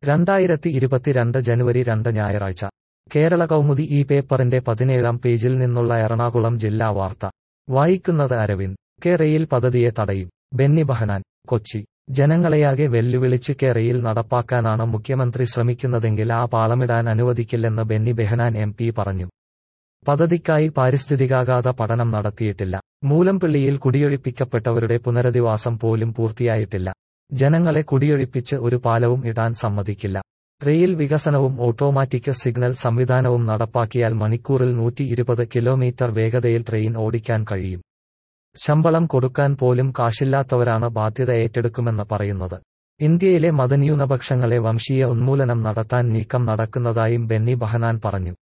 രണ്ടായിരത്തി ഇരുപത്തിരണ്ട് ജനുവരി രണ്ട് ഞായറാഴ്ച കേരള കൗമുദി ഈ പേപ്പറിന്റെ പതിനേഴാം പേജിൽ നിന്നുള്ള എറണാകുളം ജില്ലാ വാർത്ത വായിക്കുന്നത് അരവിന്ദ് കെ റെയിൽ പദ്ധതിയെ തടയും ബെന്നി ബഹനാൻ കൊച്ചി ജനങ്ങളെയാകെ വെല്ലുവിളിച്ച് കെ റെയിൽ നടപ്പാക്കാനാണ് മുഖ്യമന്ത്രി ശ്രമിക്കുന്നതെങ്കിൽ ആ പാളമിടാൻ അനുവദിക്കില്ലെന്ന് ബെന്നി ബെഹനാൻ എം പി പറഞ്ഞു പദ്ധതിക്കായി പാരിസ്ഥിതികാഘാത പഠനം നടത്തിയിട്ടില്ല മൂലംപിള്ളിയിൽ കുടിയൊഴിപ്പിക്കപ്പെട്ടവരുടെ പുനരധിവാസം പോലും പൂർത്തിയായിട്ടില്ല ജനങ്ങളെ കുടിയൊഴിപ്പിച്ച് ഒരു പാലവും ഇടാൻ സമ്മതിക്കില്ല റെയിൽ വികസനവും ഓട്ടോമാറ്റിക് സിഗ്നൽ സംവിധാനവും നടപ്പാക്കിയാൽ മണിക്കൂറിൽ നൂറ്റി ഇരുപത് കിലോമീറ്റർ വേഗതയിൽ ട്രെയിൻ ഓടിക്കാൻ കഴിയും ശമ്പളം കൊടുക്കാൻ പോലും കാശില്ലാത്തവരാണ് ബാധ്യത ഏറ്റെടുക്കുമെന്ന് പറയുന്നത് ഇന്ത്യയിലെ മതന്യൂനപക്ഷങ്ങളെ വംശീയ ഉന്മൂലനം നടത്താൻ നീക്കം നടക്കുന്നതായും ബെന്നി ബഹനാൻ പറഞ്ഞു